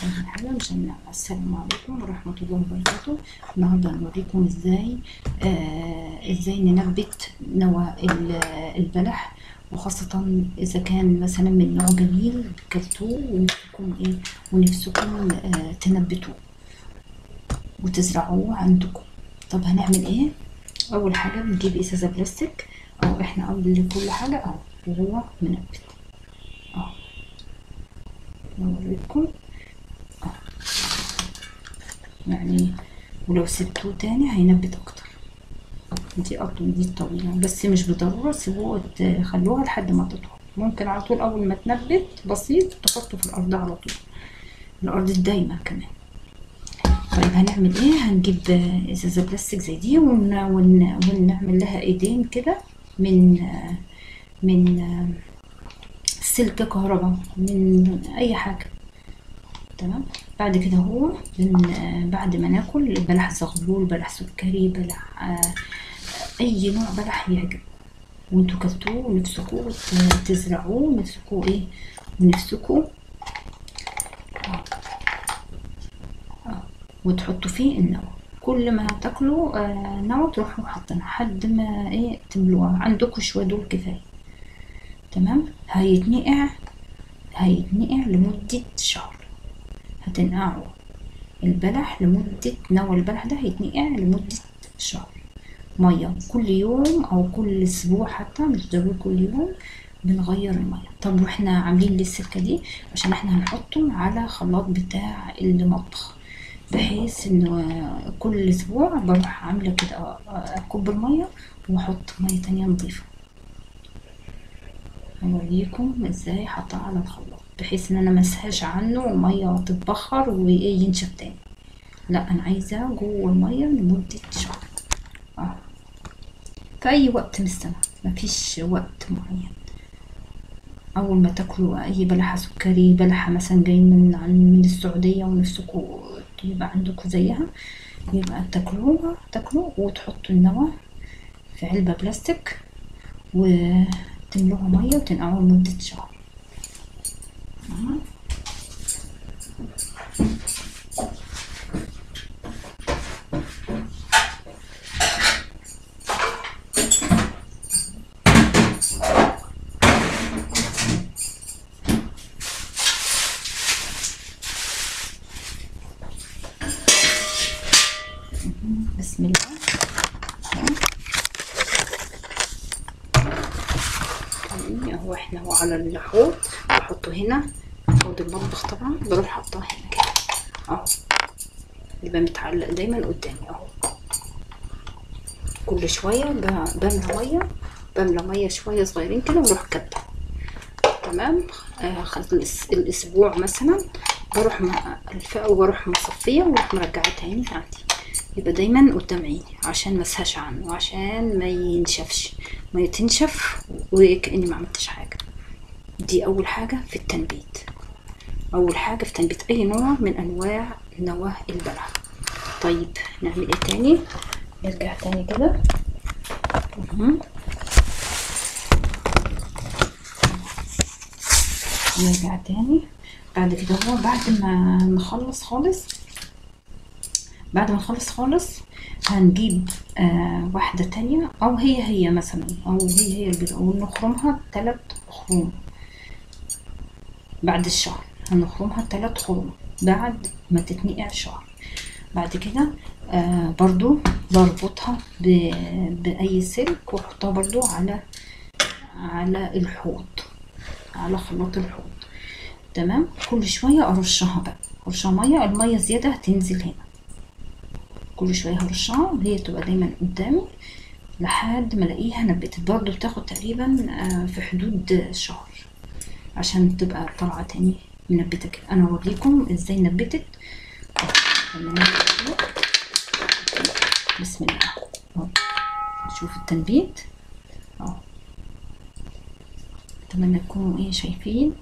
أول حاجة مشان السلام عليكم ورحمة الله وبركاته النهاردة هنوريكم ازاي آه ازاي ننبت نوى ال- البلح وخاصة إذا كان مثلا من نوع جميل كلتوه ونفسكم إيه ونفسكم آه تنبتوه وتزرعوه عندكم طب هنعمل إيه؟ أول حاجة بنجيب إزازة بلاستيك أو إحنا قبل كل حاجة أهو وهو منبت أهو نوريكم يعني ولو سبتوه تاني هينبت اكتر دي اطول دي طويلة بس مش بالضرورة سيبوه ت- خلوها لحد ما تطول ممكن على طول اول ما تنبت بسيط تحطه في الارض على طول الارض الدايمة كمان طيب هنعمل ايه هنجيب آه، ازازة بلاستيك زي دي ون... ون... ونعمل لها ايدين كده من آه، من آه، سلك كهرباء من اي حاجة تمام بعد كده هو بن... آه، بعد ما ناكل بلح زغلول بلح سكري بلح آه، اي نوع بلح يعجب وانتوا كلتوه ونفسكوا ت- تزرعوه ونفسكوا ايه ونفسكوا آه. آه. وتحطوا فيه النوى كل ما تاكلوا آه نوى تروحوا حاطينها لحد ما ايه تملوها عندكم شويه دول كفايه تمام هيتنقع هيتنقع لمده شهر هتنقعوا البلح لمدة نوى البلح ده هيتنقع لمدة شهر مية كل يوم أو كل أسبوع حتى مش ضروري كل يوم بنغير المية طب واحنا عاملين ليه السكة دي عشان احنا هنحطه على خلاط بتاع المطبخ بحيث انه كل اسبوع بروح عاملة كده اكب المية واحط مية تانية نضيفة هوريكم ازاي حطها على الخلاط بحيث ان انا مسهاش عنه ومية تتبخر وينشف تاني لا انا عايزاه جوه المية لمدة شهر اه في اي وقت من السنة مفيش وقت معين اول ما تاكلوا اي بلحة سكري بلحة مثلا جاي من عن من السعودية ونفسكم يبقى عندكم زيها يبقى تاكلوها تاكلوا وتحطوا النوى في علبة بلاستيك وتملوها مية وتنقعوها لمدة شهر تمام؟ بسم الله تمام. اهو احنا هو على الحوض بحطه هنا حوض المطبخ طبعا بروح حاطاه هنا كده اهو يبقى متعلق دايما قدامي اهو كل شويه ب- بملى ميه بملى ميه شويه صغيرين كده واروح كبه تمام آه خلص الاسبوع مثلا بروح م- الفئة وبروح مصفيه واروح مرجعاه تاني عندي يبقى دايما قدام عيني عشان مسهاش عنه وعشان ما ينشفش ما يتنشف وكأني ما عملتش حاجة دي أول حاجة في التنبيت أول حاجة في تنبيت أي نوع من أنواع نواه البلح طيب نعمل إيه تاني نرجع تاني كده مهم. نرجع تاني بعد كده هو بعد ما نخلص خالص بعد ما نخلص خالص هنجيب آه واحدة تانية أو هي هي مثلا أو هي هي البيضة ونخرمها تلات خروم بعد الشهر هنخرمها تلات خروم بعد ما تتنقع شهر بعد كده آه برضو بربطها ب- بأي سلك واحطها برضو على على الحوض على خلاط الحوض تمام كل شوية أرشها بقى أرشها مية المية زيادة هتنزل هنا كل شويه هرشها وهي تبقى دايما قدامي لحد ما الاقيها نبتت برضو بتاخد تقريبا آه، في حدود شهر عشان تبقى طالعه تاني منبته كده انا اوريكم ازاي نبتت لما نبت كده. بسم الله اهو شوف التنبيت اهو اتمنى تكونوا ايه شايفين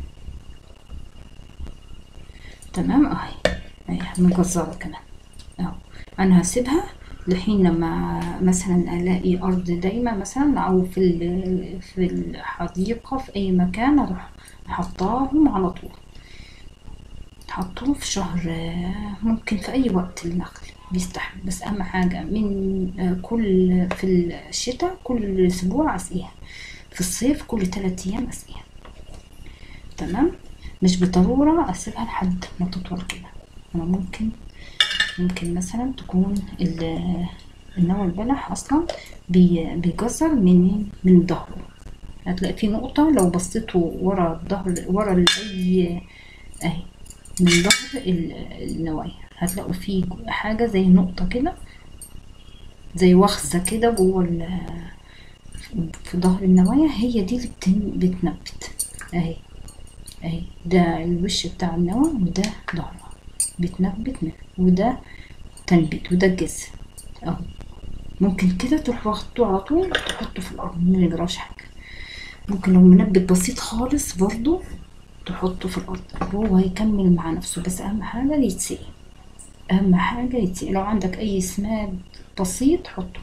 تمام اهي اهي مجزره كمان اهو انا هسيبها لحين لما مثلا الاقي ارض دايمه مثلا او في ال- في الحديقه في اي مكان اروح حطاهم على طول حطوه في شهر آه، ممكن في أي وقت النخل بيستحمل بس أهم حاجة من آه، كل في الشتاء كل أسبوع أسقيها في الصيف كل تلات أيام أسقيها تمام مش بالضرورة أسيبها لحد ما تطول كده أنا ممكن ممكن مثلا تكون ال- النوى البلح أصلا بي- بيجزر من من ظهره هتلاقي في نقطة لو بصيتوا ورا الظهر ورا ال- أي أهي من ظهر ال- النوايا هتلاقوا في حاجة زي نقطة كده زي وخزة كده جوه ال- في ظهر النوايا هي دي اللي بتن- بتنبت اهي اهي ده الوش بتاع النوى وده ظهرها بتنبت منه وده تنبيت وده الجذر اهو ممكن كده تروح واخده على طول تحطه في الارض ما يجراش حاجه ممكن لو منبت بسيط خالص برضو تحطه في الارض هو هيكمل مع نفسه بس اهم حاجه يتسقي اهم حاجه يتسقي لو عندك اي سماد بسيط حطه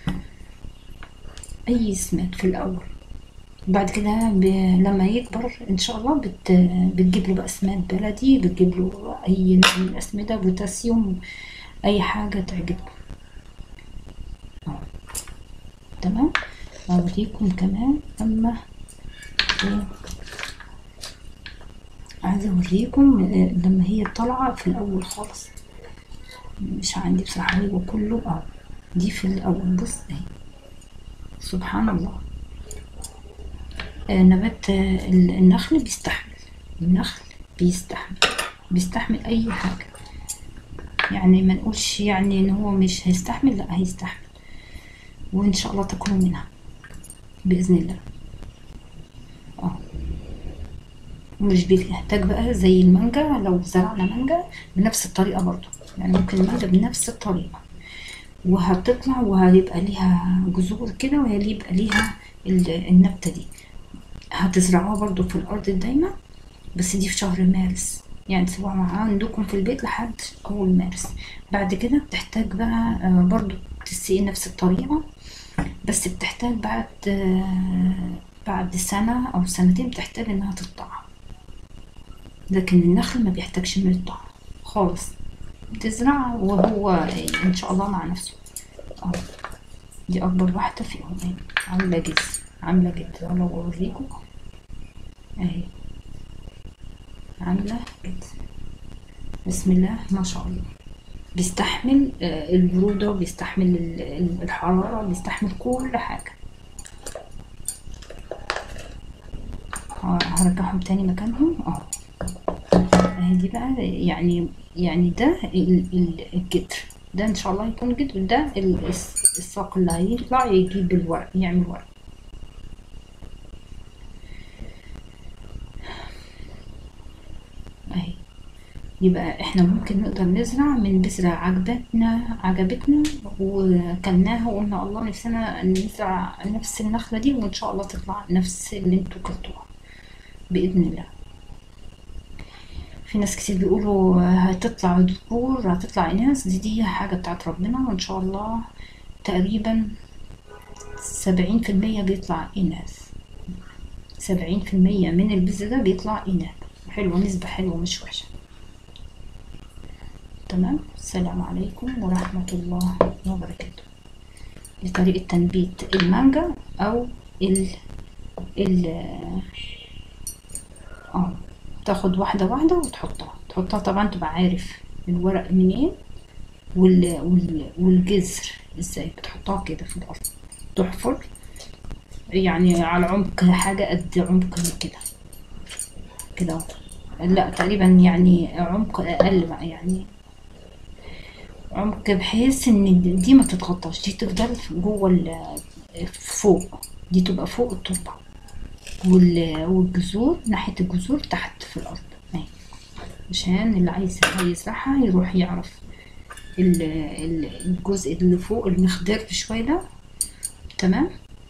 اي سماد في الاول بعد كده ب... لما يكبر ان شاء الله بت... بتجيب له بقى سماد بلدي بتجيب له اي نوع من الاسمده بوتاسيوم اي حاجه تعجبكم أهو. تمام اوريكم كمان اما إيه، عايزه اوريكم آه، لما هي طالعه في الاول خالص مش عندي بصراحه هو كله اه دي في الاول بص اهي سبحان الله آه، نبات آه، ال- النخل بيستحمل النخل بيستحمل بيستحمل اي حاجه يعني ما نقولش يعني ان هو مش هيستحمل لا هيستحمل وان شاء الله تاكلوا منها باذن الله اه مش بيحتاج بقى زي المانجا لو زرعنا مانجا بنفس الطريقه برضو يعني ممكن المانجا بنفس الطريقه وهتطلع وهيبقى ليها جذور كده وهيبقى ليها ال- النبته دي هتزرعوها برضو في الارض دايما بس دي في شهر مارس يعني تسيبوها معاه عندكم في البيت لحد اول مارس بعد كده بتحتاج بقى آه، برضو تسقي نفس الطريقة بس بتحتاج بعد آه، بعد سنة او سنتين بتحتاج انها تقطع لكن النخل ما بيحتاجش انه يقطع خالص بتزرع وهو ان شاء الله مع نفسه اهو دي اكبر واحدة فيهم اهي عاملة جذر عاملة جذر لو اوريكم اهي عاملة جذر بسم الله ما شاء الله بيستحمل آه، البرودة بيستحمل ال- ال- الحرارة بيستحمل كل حاجة ه- هرجعهم تاني مكانهم اه اهي دي بقى يعني يعني ده ال- ال- الجدر ده ان شاء الله يكون جدر ده ال- الس- الساق اللي هيطلع يجيب الورق يعمل ورق اهي يبقى احنا ممكن نقدر نزرع من بذرة عجبتنا عجبتنا وكلناها وقلنا الله نفسنا نزرع نفس النخلة دي وان شاء الله تطلع نفس اللي انتوا كلتوها بإذن الله في ناس كتير بيقولوا هتطلع ذكور هتطلع إناث دي دي حاجة بتاعت ربنا وإن شاء الله تقريبا سبعين في المية بيطلع إناث سبعين في المية من البذر ده بيطلع إناث حلوة نسبة حلوة مش وحشة تمام السلام عليكم ورحمة الله وبركاته لطريقة تنبيت المانجا أو ال ال اه تاخد واحدة واحدة وتحطها تحطها طبعا تبقى عارف الورق منين وال... وال... والجذر ازاي بتحطها كده في الأرض تحفر يعني على عمق حاجة قد عمق كده كده اهو. لا تقريبا يعني عمق أقل بقى يعني عمق بحيث ان دي ما تتغطاش دي تفضل جوه ال- فوق دي تبقى فوق التربة وال- والجذور ناحية الجذور تحت في الأرض اهي عشان اللي عايز يزرعها يروح يعرف ال- ال- الجزء اللي فوق المخضر شوية ده تمام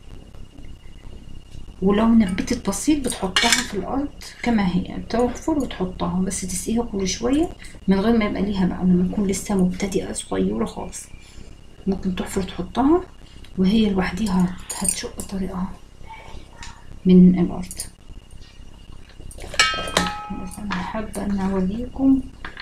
ولو نبتت بسيط بتحطها في الأرض كما هي تحفر وتحطها بس تسقيها كل شوية من غير ما يبقى ليها بقى لما تكون لسه مبتدئة صغيرة خالص ممكن تحفر تحطها وهي لوحديها هتشق طريقها من الأرض انا حابة ان اوريكم